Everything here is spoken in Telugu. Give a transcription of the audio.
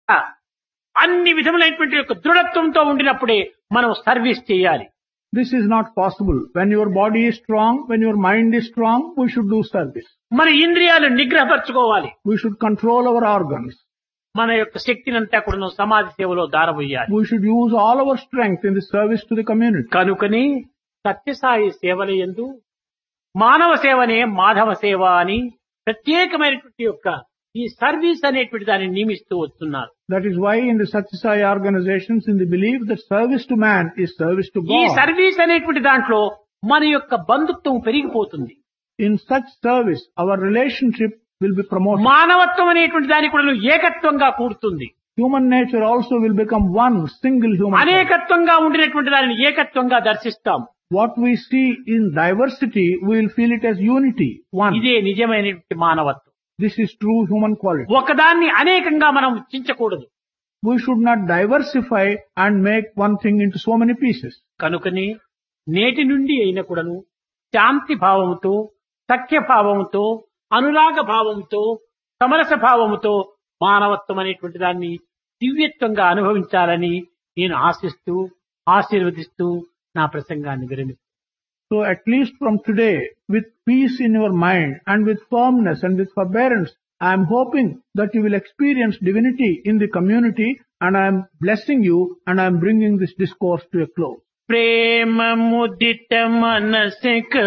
అన్ని విధములైనటువంటి యొక్క దృఢత్వంతో ఉండినప్పుడే మనం సర్వీస్ చేయాలి This is not possible. When your body is strong, when your mind is strong, we should do service. మన ఇంద్రియాలు నిగ్రహపరచుకోవాలి We should control our organs. మన యొక్క శక్తినంతా కూడా సమాజ సేవలో దారబోయాలి We should use all our strength in the service to the community. కనుకని సత్యసాయి సేవల యందు మానవ సేవనే మాధవ సేవ అని ప్రత్యేకమైనటువంటి యొక్క ఈ సర్వీస్ అనేటువంటి దాన్ని నియమిస్తూ వస్తున్నారు That is why in the Satyasai organizations, in the belief that service to man is service to ఈ God. సర్వీస్ అనేటువంటి దాంట్లో మన యొక్క బంధుత్వం పెరిగిపోతుంది In such service, our relationship will be promoted. మానవత్వం అనేటువంటి దాని కూడా ఏకత్వంగా కూడుతుంది Human nature also will become one single human. nature. అనేకత్వంగా ఉండినటువంటి దానిని ఏకత్వంగా దర్శిస్తాం What we see in diversity, we will feel it as unity, one. ఇదే నిజమైనటువంటి మానవత్వం This is true human quality. ఒకదాన్ని అనేకంగా మనం చించకూడదు We should not diversify and make one thing into so many pieces. కనుకని నేటి నుండి అయిన కూడాను శాంతి భావముతో సఖ్య భావముతో అనురాగ భావముతో సమరస భావముతో మానవత్వం అనేటువంటి దాన్ని దివ్యత్వంగా అనుభవించాలని నేను ఆశిస్తూ ఆశీర్వదిస్తూ నా ప్రసంగాన్ని విరమిస్తాను So at least from today, with peace in your mind and with firmness and with forbearance, I am hoping that you will experience divinity in the community and I am blessing you and I am bringing this discourse to a close. Prema ముదిత మనసిక